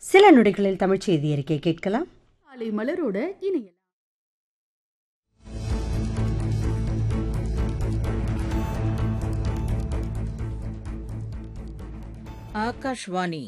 சில நொடிகளில் தமிழ் செய்தி அறிக்கை கேட்கலாம் காலை மலரோட இணையலாம் ஆகாஷ்வாணி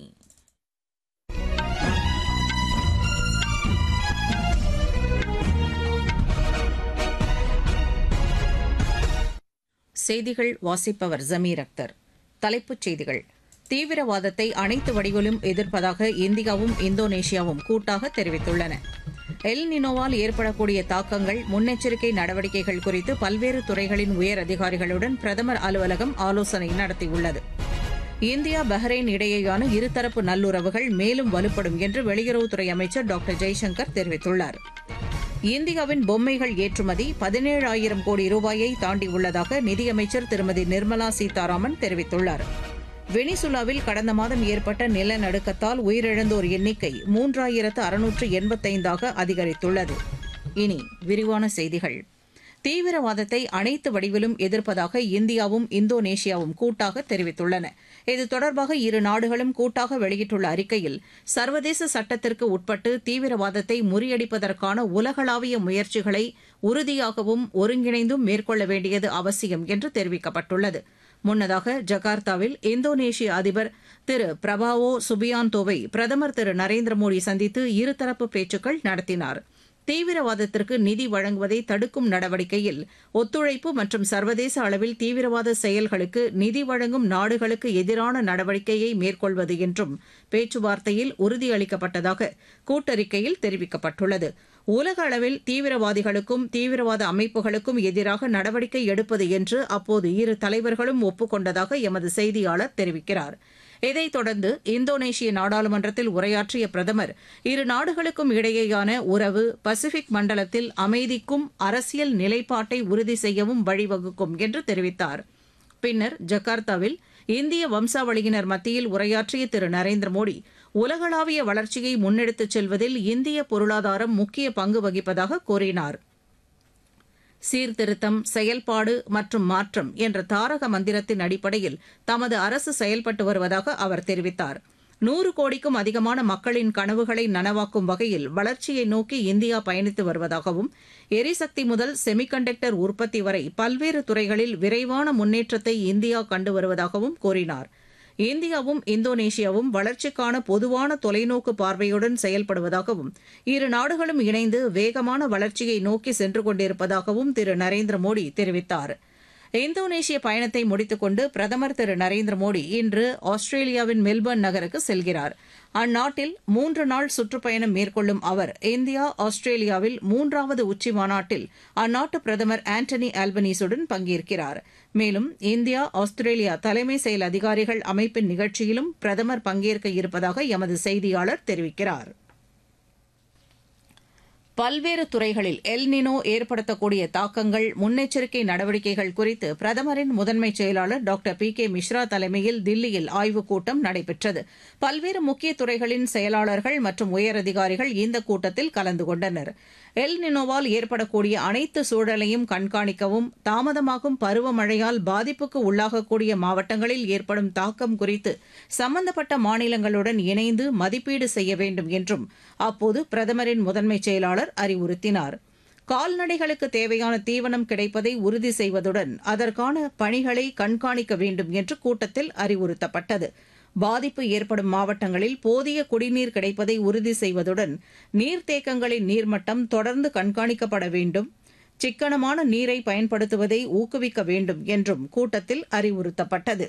செய்திகள் வாசிப்பவர் ஜமீர் அக்தர் தலைப்புச் செய்திகள் தீவிரவாதத்தை அனைத்து வடிவிலும் எதிர்ப்பதாக இந்தியாவும் இந்தோனேஷியாவும் கூட்டாக தெரிவித்துள்ளன எல் நினோவால் ஏற்படக்கூடிய தாக்கங்கள் முன்னெச்சரிக்கை நடவடிக்கைகள் குறித்து பல்வேறு துறைகளின் உயர் அதிகாரிகளுடன் பிரதமர் அலுவலகம் ஆலோசனை நடத்தியுள்ளது இந்தியா பஹ்ரைன் இடையேயான இருதரப்பு நல்லுறவுகள் மேலும் வலுப்படும் என்று வெளியுறவுத்துறை அமைச்சர் டாக்டர் ஜெய்சங்கர் தெரிவித்துள்ளார் இந்தியாவின் பொம்மைகள் ஏற்றுமதி பதினேழாயிரம் கோடி ரூபாயை தாண்டியுள்ளதாக நிதியமைச்சர் திருமதி நிர்மலா சீதாராமன் தெரிவித்துள்ளார் வெனிசுலாவில் கடந்த மாதம் ஏற்பட்ட நிலநடுக்கத்தால் உயிரிழந்தோர் எண்ணிக்கை மூன்றாயிரத்து அறுநூற்று எண்பத்தைந்தாக அதிகரித்துள்ளது இனி விரிவான செய்திகள் தீவிரவாதத்தை அனைத்து வடிவிலும் எதிர்ப்பதாக இந்தியாவும் இந்தோனேஷியாவும் கூட்டாக தெரிவித்துள்ளன இது தொடர்பாக இரு நாடுகளும் கூட்டாக வெளியிட்டுள்ள அறிக்கையில் சர்வதேச சட்டத்திற்கு உட்பட்டு தீவிரவாதத்தை முறியடிப்பதற்கான உலகளாவிய முயற்சிகளை உறுதியாகவும் ஒருங்கிணைந்தும் மேற்கொள்ள வேண்டியது அவசியம் என்று தெரிவிக்கப்பட்டுள்ளது முன்னதாக ஜகார்த்தாவில் இந்தோனேஷிய அதிபர் திரு பிரபாவோ சுபியாந்தோவை பிரதமர் திரு நரேந்திர மோடி சந்தித்து இருதரப்பு பேச்சுக்கள் நடத்தினார் தீவிரவாதத்திற்கு நிதி வழங்குவதை தடுக்கும் நடவடிக்கையில் ஒத்துழைப்பு மற்றும் சர்வதேச அளவில் தீவிரவாத செயல்களுக்கு நிதி வழங்கும் நாடுகளுக்கு எதிரான நடவடிக்கையை மேற்கொள்வது என்றும் பேச்சுவார்த்தையில் உறுதியளிக்கப்பட்டதாக கூட்டறிக்கையில் தெரிவிக்கப்பட்டுள்ளது உலக அளவில் தீவிரவாதிகளுக்கும் தீவிரவாத அமைப்புகளுக்கும் எதிராக நடவடிக்கை எடுப்பது என்று அப்போது இரு தலைவர்களும் ஒப்புக்கொண்டதாக எமது செய்தியாளர் தெரிவிக்கிறார் இதைத் தொடர்ந்து இந்தோனேஷிய நாடாளுமன்றத்தில் உரையாற்றிய பிரதமர் இரு நாடுகளுக்கும் இடையேயான உறவு பசிபிக் மண்டலத்தில் அமைதிக்கும் அரசியல் நிலைப்பாட்டை உறுதி செய்யவும் வழிவகுக்கும் என்று தெரிவித்தார் பின்னர் ஜகார்த்தாவில் இந்திய வம்சாவளியினர் மத்தியில் உரையாற்றிய திரு நரேந்திர மோடி உலகளாவிய வளர்ச்சியை முன்னெடுத்துச் செல்வதில் இந்திய பொருளாதாரம் முக்கிய பங்கு வகிப்பதாக கூறினார் சீர்திருத்தம் செயல்பாடு மற்றும் மாற்றம் என்ற தாரக மந்திரத்தின் அடிப்படையில் தமது அரசு செயல்பட்டு வருவதாக அவர் தெரிவித்தார் நூறு கோடிக்கும் அதிகமான மக்களின் கனவுகளை நனவாக்கும் வகையில் வளர்ச்சியை நோக்கி இந்தியா பயணித்து வருவதாகவும் எரிசக்தி முதல் செமிகண்டக்டர் உற்பத்தி வரை பல்வேறு துறைகளில் விரைவான முன்னேற்றத்தை இந்தியா கண்டு வருவதாகவும் கூறினார் இந்தியாவும் இந்தோனேஷியாவும் வளர்ச்சிக்கான பொதுவான தொலைநோக்கு பார்வையுடன் செயல்படுவதாகவும் இரு நாடுகளும் இணைந்து வேகமான வளர்ச்சியை நோக்கி சென்று கொண்டிருப்பதாகவும் திரு நரேந்திர மோடி தெரிவித்தார் இந்தோனேஷிய பயணத்தை முடித்துக்கொண்டு பிரதமர் திரு நரேந்திர மோடி இன்று ஆஸ்திரேலியாவின் மெல்பர்ன் நகருக்கு செல்கிறார் அந்நாட்டில் மூன்று நாள் சுற்றுப்பயணம் மேற்கொள்ளும் அவர் இந்தியா ஆஸ்திரேலியாவில் மூன்றாவது உச்சி மாநாட்டில் அந்நாட்டு பிரதமர் ஆண்டனி ஆல்பனீஸுடன் பங்கேற்கிறார் மேலும் இந்தியா ஆஸ்திரேலியா தலைமை செயல் அதிகாரிகள் அமைப்பின் நிகழ்ச்சியிலும் பிரதமர் பங்கேற்க இருப்பதாக எமது செய்தியாளர் தெரிவிக்கிறார் பல்வேறு துறைகளில் எல் நினோ ஏற்படுத்தக்கூடிய தாக்கங்கள் முன்னெச்சரிக்கை நடவடிக்கைகள் குறித்து பிரதமரின் முதன்மைச் செயலாளர் டாக்டர் பி கே மிஸ்ரா தலைமையில் தில்லியில் ஆய்வுக் கூட்டம் நடைபெற்றது பல்வேறு முக்கிய துறைகளின் செயலாளர்கள் மற்றும் உயரதிகாரிகள் இந்த கூட்டத்தில் கலந்து கொண்டனர் எல் நினோவால் ஏற்படக்கூடிய அனைத்து சூழலையும் கண்காணிக்கவும் தாமதமாகும் பருவமழையால் பாதிப்புக்கு உள்ளாகக்கூடிய மாவட்டங்களில் ஏற்படும் தாக்கம் குறித்து சம்பந்தப்பட்ட மாநிலங்களுடன் இணைந்து மதிப்பீடு செய்ய வேண்டும் என்றும் அப்போது பிரதமரின் முதன்மைச் செயலாளர் அறிவுறுத்தினார் கால்நடைகளுக்கு தேவையான தீவனம் கிடைப்பதை உறுதி செய்வதுடன் அதற்கான பணிகளை கண்காணிக்க வேண்டும் என்று கூட்டத்தில் அறிவுறுத்தப்பட்டது பாதிப்பு ஏற்படும் மாவட்டங்களில் போதிய குடிநீர் கிடைப்பதை உறுதி செய்வதுடன் நீர்த்தேக்கங்களின் நீர்மட்டம் தொடர்ந்து கண்காணிக்கப்பட வேண்டும் சிக்கனமான நீரை பயன்படுத்துவதை ஊக்குவிக்க வேண்டும் என்றும் கூட்டத்தில் அறிவுறுத்தப்பட்டது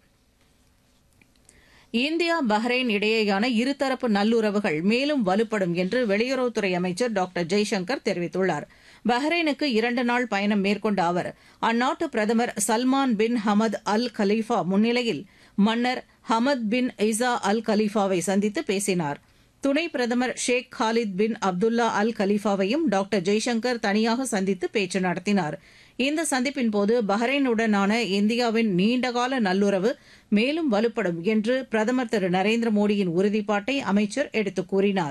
இந்தியா பஹ்ரைன் இடையேயான இருதரப்பு நல்லுறவுகள் மேலும் வலுப்படும் என்று வெளியுறவுத்துறை அமைச்சர் டாக்டர் ஜெய்சங்கர் தெரிவித்துள்ளார் பஹ்ரைனுக்கு இரண்டு நாள் பயணம் மேற்கொண்ட அவர் அந்நாட்டு பிரதமர் சல்மான் பின் ஹமத் அல் கலீஃபா முன்னிலையில் மன்னர் ஹமத் பின் இசா அல் கலீஃபாவை சந்தித்து பேசினார் துணை பிரதமர் Sheikh Khalid bin Abdullah Al கலீஃபாவையும் டாக்டர் ஜெய்சங்கர் தனியாக சந்தித்து பேச்சு நடத்தினார் இந்த சந்திப்பின் போது பஹ்ரைனுடனான இந்தியாவின் நீண்டகால நல்லுறவு மேலும் வலுப்படும் என்று பிரதமர் திரு நரேந்திர மோடியின் உறுதிப்பாட்டை அமைச்சர் எடுத்துக் கூறினார்